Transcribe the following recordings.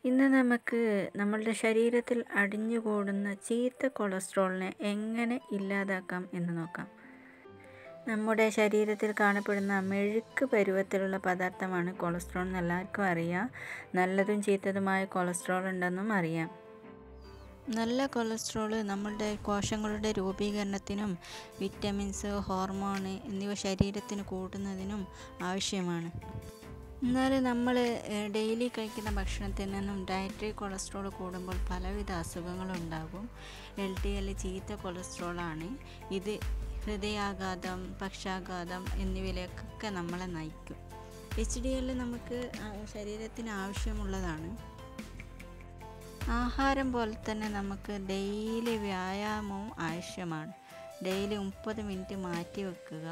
ഇന്ന് നമുക്ക് നമ്മളുടെ ശരീരത്തിൽ അടിഞ്ഞുകൂടുന്ന ചീത്ത കൊളസ്ട്രോളിനെ എങ്ങനെ ഇല്ലാതാക്കാം എന്ന് നോക്കാം നമ്മുടെ ശരീരത്തിൽ കാണപ്പെടുന്ന മെഴുക്ക് പരുവത്തിലുള്ള പദാർത്ഥമാണ് കൊളസ്ട്രോൾ എന്ന് എല്ലാവർക്കും അറിയാം നല്ലതും ചീത്തതുമായ കൊളസ്ട്രോൾ ഉണ്ടെന്നും അറിയാം നല്ല കൊളസ്ട്രോൾ നമ്മളുടെ കോശങ്ങളുടെ രൂപീകരണത്തിനും വിറ്റമിൻസ് ഹോർമോൺ എന്നിവ ശരീരത്തിന് കൂട്ടുന്നതിനും ആവശ്യമാണ് എന്നാൽ നമ്മൾ ഡെയിലി കഴിക്കുന്ന ഭക്ഷണത്തിൽ നിന്നും ഡയറ്ററി കൊളസ്ട്രോൾ കൂടുമ്പോൾ പലവിധ അസുഖങ്ങളുണ്ടാകും എൽ ടി എൽ ചീത്ത കൊളസ്ട്രോളാണ് ഇത് ഹൃദയാഘാതം പക്ഷാഘാതം എന്നിവയിലേക്കൊക്കെ നമ്മളെ നയിക്കും എച്ച് ഡി എൽ നമുക്ക് ശരീരത്തിന് ആവശ്യമുള്ളതാണ് ആഹാരം പോലെ തന്നെ നമുക്ക് ഡെയിലി വ്യായാമവും ആവശ്യമാണ് ഡെയിലി മുപ്പത് മിനിറ്റ് മാറ്റി വെക്കുക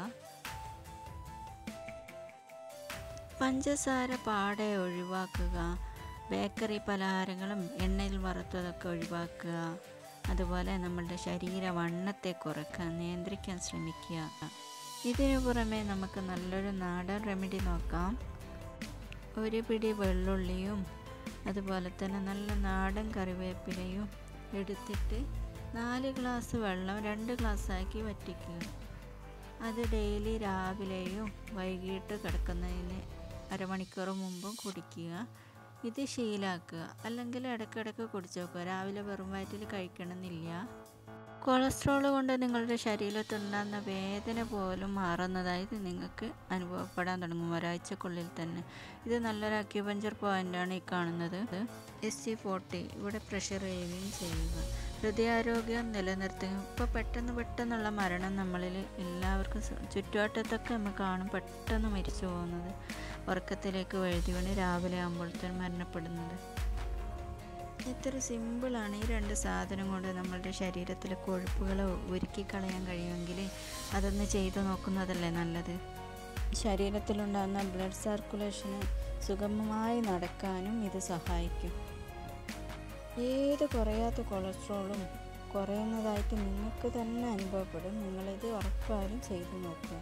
പഞ്ചസാര പാടെ ഒഴിവാക്കുക ബേക്കറി പലഹാരങ്ങളും എണ്ണയിൽ വറുത്തതൊക്കെ ഒഴിവാക്കുക അതുപോലെ നമ്മളുടെ ശരീര വണ്ണത്തെ കുറയ്ക്കാൻ നിയന്ത്രിക്കാൻ ശ്രമിക്കുക ഇതിനു പുറമെ നമുക്ക് നല്ലൊരു നാടൻ റെമഡി നോക്കാം ഒരു പിടി വെള്ളുള്ളിയും അതുപോലെ തന്നെ നല്ല നാടൻ കറിവേപ്പിലയും എടുത്തിട്ട് നാല് ഗ്ലാസ് വെള്ളം രണ്ട് ഗ്ലാസ്സാക്കി വറ്റിക്കുക അത് ഡെയിലി രാവിലെയും വൈകിട്ട് കിടക്കുന്നതിന് അരമണിക്കൂർ മുമ്പും കുടിക്കുക ഇത് ശീലാക്കുക അല്ലെങ്കിൽ ഇടയ്ക്കിടയ്ക്ക് കുടിച്ചു നോക്കുക രാവിലെ വെറും വയറ്റിൽ കഴിക്കണമെന്നില്ല കൊളസ്ട്രോൾ കൊണ്ട് നിങ്ങളുടെ ശരീരത്തുണ്ടാകുന്ന വേദന പോലും മാറുന്നതായി നിങ്ങൾക്ക് അനുഭവപ്പെടാൻ തുടങ്ങും ഒരാഴ്ചക്കുള്ളിൽ തന്നെ ഇത് നല്ലൊരു അക്യുപഞ്ചർ പോയിൻ്റാണ് ഈ കാണുന്നത് എസ് സി ഫോർട്ടി ഇവിടെ പ്രഷർ ചെയ്യുകയും ചെയ്യുക ഹൃദയാരോഗ്യം നിലനിർത്തുകയും ഇപ്പോൾ പെട്ടെന്ന് പെട്ടെന്നുള്ള മരണം നമ്മളിൽ എല്ലാവർക്കും ചുറ്റുവട്ടത്തൊക്കെ നമ്മൾ കാണും പെട്ടെന്ന് മരിച്ചു പോകുന്നത് ഉറക്കത്തിലേക്ക് വഴുതി വീണ് രാവിലെ ആകുമ്പോഴത്തേനും മരണപ്പെടുന്നത് എത്ര സിമ്പിളാണ് ഈ രണ്ട് സാധനം കൊണ്ട് നമ്മളുടെ ശരീരത്തിലെ കൊഴുപ്പുകൾ ഒരുക്കി കളയാൻ കഴിയുമെങ്കിൽ അതൊന്ന് ചെയ്തു നോക്കുന്നതല്ലേ നല്ലത് ശരീരത്തിലുണ്ടാകുന്ന ബ്ലഡ് സർക്കുലേഷന് സുഗമമായി നടക്കാനും ഇത് സഹായിക്കും ഏത് കുറയാത്ത കൊളസ്ട്രോളും കുറയുന്നതായിട്ട് നിങ്ങൾക്ക് തന്നെ അനുഭവപ്പെടും നിങ്ങളിത് ഉറപ്പായും ചെയ്തു നോക്കുക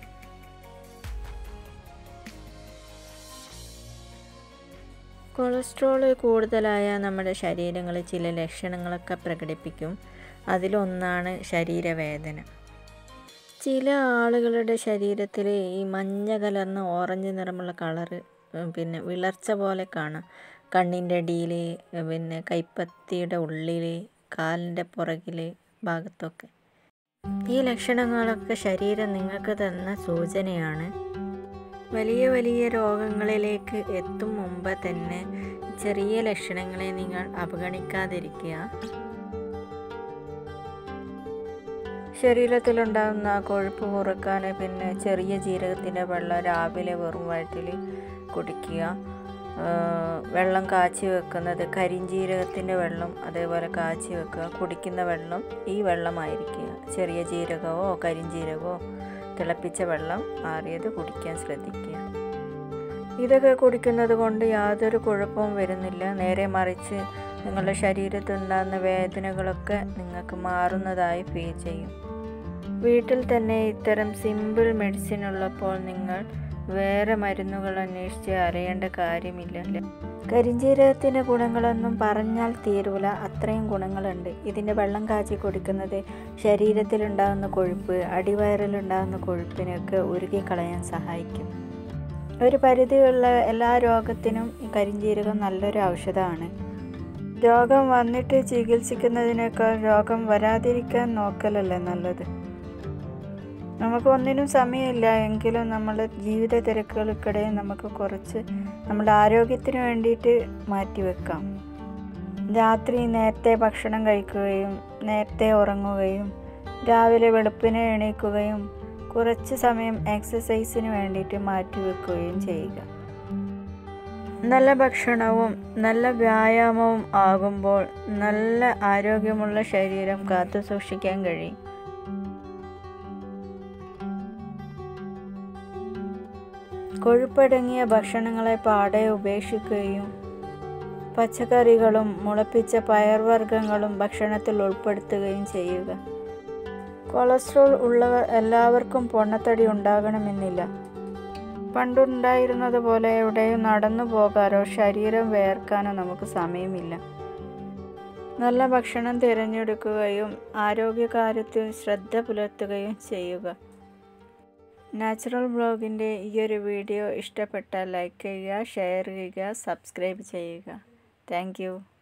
കൊളസ്ട്രോൾ കൂടുതലായ നമ്മുടെ ശരീരങ്ങളിൽ ചില ലക്ഷണങ്ങളൊക്കെ പ്രകടിപ്പിക്കും അതിലൊന്നാണ് ശരീരവേദന ചില ആളുകളുടെ ശരീരത്തിൽ ഈ മഞ്ഞ കലർന്ന ഓറഞ്ച് നിറമുള്ള കളറ് പിന്നെ വിളർച്ച പോലെ കാണാം കണ്ണിൻ്റെ അടിയിൽ പിന്നെ കൈപ്പത്തിയുടെ ഉള്ളിൽ കാലിൻ്റെ പുറകിൽ ഭാഗത്തൊക്കെ ഈ ലക്ഷണങ്ങളൊക്കെ ശരീരം നിങ്ങൾക്ക് തന്ന സൂചനയാണ് വലിയ വലിയ രോഗങ്ങളിലേക്ക് എത്തും മുമ്പ് തന്നെ ചെറിയ ലക്ഷണങ്ങളെ നിങ്ങൾ അവഗണിക്കാതിരിക്കുക ശരീരത്തിലുണ്ടാകുന്ന കൊഴുപ്പ് കുറക്കാൻ പിന്നെ ചെറിയ ജീരകത്തിൻ്റെ വെള്ളം രാവിലെ വെറും വയറ്റിൽ കുടിക്കുക വെള്ളം കാച്ചി വെക്കുന്നത് കരിഞ്ജീരകത്തിൻ്റെ വെള്ളം അതേപോലെ കാച്ചി വെക്കുക കുടിക്കുന്ന വെള്ളം ഈ വെള്ളമായിരിക്കുക ചെറിയ ജീരകമോ കരിഞ്ജീരകമോ തിളപ്പിച്ച വെള്ളം ആറിയത് കുടിക്കാൻ ശ്രദ്ധിക്കുക ഇതൊക്കെ കുടിക്കുന്നത് കൊണ്ട് യാതൊരു കുഴപ്പവും വരുന്നില്ല നേരെ മറിച്ച് നിങ്ങളുടെ ശരീരത്തുണ്ടാകുന്ന വേദനകളൊക്കെ നിങ്ങൾക്ക് മാറുന്നതായി ഫീൽ ചെയ്യും വീട്ടിൽ തന്നെ ഇത്തരം സിമ്പിൾ മെഡിസിൻ ഉള്ളപ്പോൾ നിങ്ങൾ വേറെ മരുന്നുകൾ അന്വേഷിച്ച് അറിയേണ്ട കാര്യമില്ല കരിഞ്ജീരകത്തിൻ്റെ ഗുണങ്ങളൊന്നും പറഞ്ഞാൽ തീരൂല അത്രയും ഗുണങ്ങളുണ്ട് ഇതിൻ്റെ വെള്ളം കാച്ചി കുടിക്കുന്നത് ശരീരത്തിലുണ്ടാകുന്ന കൊഴുപ്പ് അടിവയറിലുണ്ടാകുന്ന കൊഴുപ്പിനൊക്കെ ഉരുകിക്കളയാൻ സഹായിക്കും ഒരു പരിധിയുള്ള എല്ലാ രോഗത്തിനും ഈ കരിഞ്ജീരകം നല്ലൊരു ഔഷധമാണ് രോഗം വന്നിട്ട് ചികിത്സിക്കുന്നതിനേക്കാൾ രോഗം വരാതിരിക്കാൻ നോക്കലല്ലേ നല്ലത് നമുക്ക് ഒന്നിനും സമയമില്ല എങ്കിലും നമ്മുടെ ജീവിത തിരക്കുകൾക്കിടയിൽ നമുക്ക് കുറച്ച് നമ്മുടെ ആരോഗ്യത്തിന് വേണ്ടിയിട്ട് മാറ്റിവെക്കാം രാത്രി നേരത്തെ ഭക്ഷണം കഴിക്കുകയും നേരത്തെ ഉറങ്ങുകയും രാവിലെ വെളുപ്പിനെ എണീക്കുകയും കുറച്ച് സമയം എക്സസൈസിന് വേണ്ടിയിട്ട് മാറ്റിവെക്കുകയും ചെയ്യുക നല്ല ഭക്ഷണവും നല്ല വ്യായാമവും ആകുമ്പോൾ നല്ല ആരോഗ്യമുള്ള ശരീരം കാത്തു സൂക്ഷിക്കാൻ കഴിയും കൊഴുപ്പടങ്ങിയ ഭക്ഷണങ്ങളെ പാടെ ഉപേക്ഷിക്കുകയും പച്ചക്കറികളും മുളപ്പിച്ച പയർവർഗ്ഗങ്ങളും ഭക്ഷണത്തിൽ ഉൾപ്പെടുത്തുകയും ചെയ്യുക കൊളസ്ട്രോൾ ഉള്ളവർ എല്ലാവർക്കും പൊണ്ണത്തടി ഉണ്ടാകണമെന്നില്ല പണ്ടുണ്ടായിരുന്നത് പോലെ എവിടെയും നടന്നു പോകാനോ ശരീരം വേർക്കാനോ നമുക്ക് സമയമില്ല നല്ല ഭക്ഷണം തിരഞ്ഞെടുക്കുകയും ആരോഗ്യകാര്യത്തിൽ ശ്രദ്ധ പുലർത്തുകയും ചെയ്യുക നാച്ചുറൽ ബ്ലോഗിൻ്റെ ഈ ഒരു വീഡിയോ ഇഷ്ടപ്പെട്ടാൽ ലൈക്ക് ചെയ്യുക ഷെയർ ചെയ്യുക സബ്സ്ക്രൈബ് ചെയ്യുക താങ്ക്